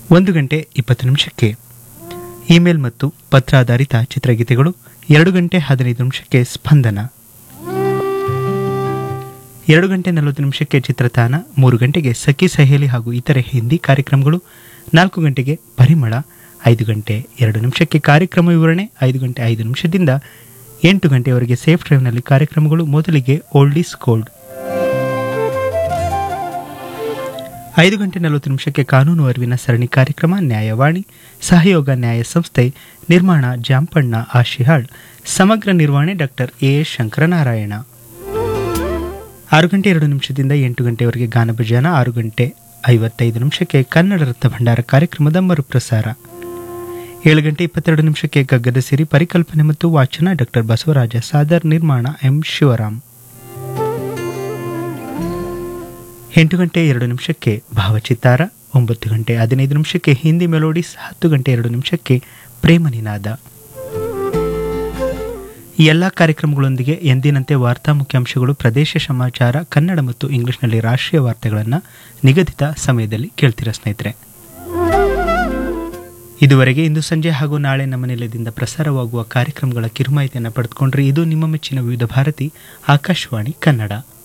ಒಂದು ಗಂಟೆ ಇಪ್ಪತ್ತು ನಿಮಿಷಕ್ಕೆ ಇಮೇಲ್ ಮತ್ತು ಪತ್ರಾಧಾರಿತ ಚಿತ್ರಗೀತೆಗಳು ಎರಡು ಗಂಟೆ ಹದಿನೈದು ನಿಮಿಷಕ್ಕೆ ಸ್ಪಂದನ ಎರಡು ಗಂಟೆ ನಲವತ್ತು ನಿಮಿಷಕ್ಕೆ ಚಿತ್ರತಾನ ಮೂರು ಗಂಟೆಗೆ ಸಖಿ ಸಹೇಲಿ ಹಾಗೂ ಇತರೆ ಹಿಂದಿ ಕಾರ್ಯಕ್ರಮಗಳು ನಾಲ್ಕು ಗಂಟೆಗೆ ಪರಿಮಳ ಐದು ಗಂಟೆ ಎರಡು ನಿಮಿಷಕ್ಕೆ ಕಾರ್ಯಕ್ರಮ ವಿವರಣೆ ಐದು ಗಂಟೆ ಐದು ನಿಮಿಷದಿಂದ ಎಂಟು ಗಂಟೆಯವರೆಗೆ ಸೇಫ್ ಡ್ರೈವ್ನಲ್ಲಿ ಕಾರ್ಯಕ್ರಮಗಳು ಮೊದಲಿಗೆ ಓಲ್ಡ್ ಈಸ್ ಗೋಲ್ಡ್ ಐದು ಗಂಟೆ ನಲವತ್ತು ನಿಮಿಷಕ್ಕೆ ಕಾನೂನು ಅರಿವಿನ ಸರಣಿ ಕಾರ್ಯಕ್ರಮ ನ್ಯಾಯವಾಣಿ ಸಹಯೋಗ ನ್ಯಾಯ ಸಂಸ್ಥೆ ನಿರ್ಮಾಣ ಜಾಂಪಣ್ಣ ಆಶಿಹಾಳ್ ಸಮಗ್ರ ನಿರ್ವಹಣೆ ಡಾಕ್ಟರ್ ಎ ಎಸ್ ಶಂಕರನಾರಾಯಣ ಆರು ಗಂಟೆ ಎರಡು ನಿಮಿಷದಿಂದ ಎಂಟು ಗಂಟೆವರೆಗೆ ಗಾನಭಜಾನ ಆರು ಗಂಟೆ ಐವತ್ತೈದು ನಿಮಿಷಕ್ಕೆ ಕನ್ನಡ ರತ್ನ ಭಂಡಾರ ಕಾರ್ಯಕ್ರಮದ ಮರುಪ್ರಸಾರ ಏಳು ಗಂಟೆ ಇಪ್ಪತ್ತೆರಡು ನಿಮಿಷಕ್ಕೆ ಗಗ್ಗದ ಸಿರಿ ಪರಿಕಲ್ಪನೆ ಮತ್ತು ವಾಚನ ಡಾಕ್ಟರ್ ಬಸವರಾಜ ಸಾದರ್ ನಿರ್ಮಾಣ ಎಂ ಶಿವರಾಮ್ ಎಂಟು ಗಂಟೆ ಎರಡು ನಿಮಿಷಕ್ಕೆ ಭಾವಚಿತ್ತಾರ ಒಂಬತ್ತು ಗಂಟೆ ಹದಿನೈದು ನಿಮಿಷಕ್ಕೆ ಹಿಂದಿ ಮೆಲೋಡಿಸ್ ಹತ್ತು ಗಂಟೆ ಎರಡು ನಿಮಿಷಕ್ಕೆ ಪ್ರೇಮ ನಿನಾದ ಈ ಎಲ್ಲ ಕಾರ್ಯಕ್ರಮಗಳೊಂದಿಗೆ ಎಂದಿನಂತೆ ವಾರ್ತಾ ಮುಖ್ಯಾಂಶಗಳು ಪ್ರದೇಶ ಸಮಾಚಾರ ಕನ್ನಡ ಮತ್ತು ಇಂಗ್ಲಿಷ್ನಲ್ಲಿ ರಾಷ್ಟ್ರೀಯ ವಾರ್ತೆಗಳನ್ನು ನಿಗದಿತ ಸಮಯದಲ್ಲಿ ಕೇಳ್ತೀರಾ ಸ್ನೇಹಿತರೆ ಇದುವರೆಗೆ ಇಂದು ಸಂಜೆ ಹಾಗೂ ನಾಳೆ ನಮ್ಮ ನಿಲಯದಿಂದ ಪ್ರಸಾರವಾಗುವ ಕಾರ್ಯಕ್ರಮಗಳ ಕಿರುಮಾಹಿತಿಯನ್ನು ಪಡೆದುಕೊಂಡ್ರೆ ಇದು ನಿಮ್ಮ ಮೆಚ್ಚಿನ ವಿವಿಧ ಭಾರತಿ ಆಕಾಶವಾಣಿ ಕನ್ನಡ